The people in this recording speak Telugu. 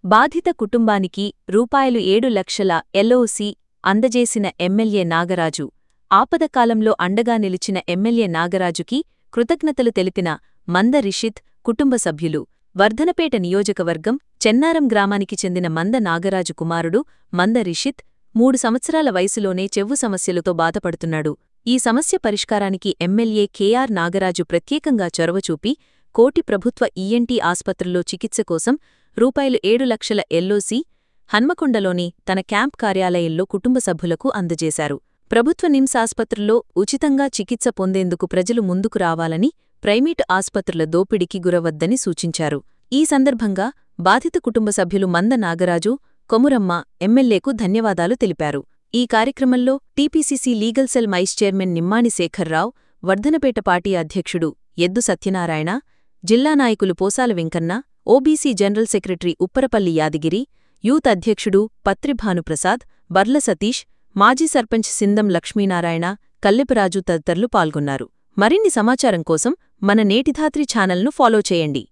బాధిత కుటుంబానికి రూపాయలు ఏడు లక్షల ఎల్ఓసి అందజేసిన ఎమ్మెల్యే నాగరాజు ఆపదకాలంలో అండగా నిలిచిన ఎమ్మెల్యే నాగరాజుకి కృతజ్ఞతలు తెలిపిన మంద రిషిత్ కుటుంబ సభ్యులు వర్ధనపేట నియోజకవర్గం చెన్నారం గ్రామానికి చెందిన మంద నాగరాజు కుమారుడు మంద రిషిత్ మూడు సంవత్సరాల వయసులోనే చెవ్వు సమస్యలతో బాధపడుతున్నాడు ఈ సమస్య పరిష్కారానికి ఎమ్మెల్యే కెఆర్ నాగరాజు ప్రత్యేకంగా చొరవ చూపి కోటి ప్రభుత్వ ఈఎన్టీ ఆస్పత్రిలో చికిత్స కోసం రూపాయలు ఏడు లక్షల ఎల్ఓసి హన్మకొండలోని తన క్యాంప్ కార్యాలయంలో కుటుంబ సభ్యులకు అందజేశారు ప్రభుత్వ నిమ్స్ ఆస్పత్రుల్లో ఉచితంగా చికిత్స పొందేందుకు ప్రజలు ముందుకు రావాలని ప్రైవేటు ఆస్పత్రుల దోపిడీకి గురవద్దని సూచించారు ఈ సందర్భంగా బాధిత కుటుంబ సభ్యులు మంద నాగరాజు కొమురమ్మ ఎమ్మెల్యేకు ధన్యవాదాలు తెలిపారు ఈ కార్యక్రమంలో TPCC legal cell vice chairman Nimmani Shekhar Rao Wardhannapet party అధ్యక్షుడు ఎద్దు సత్యనారాయణ జిల్లా నాయకులు Posala Venkanna OBC general secretary Upparapalli Yadagiri youth అధ్యక్షుడు పత్రిభానుప్రసాద్ బర్ల సతీష్ మాజీ సర్పంచ్ సిందం లక్ష్మీనారాయణ కల్లెపరాజు తదితరులు పాల్గొన్నారు మరిన్ని సమాచారం కోసం మన నేటిధాత్రి ఛానల్ను ఫాలో చేయండి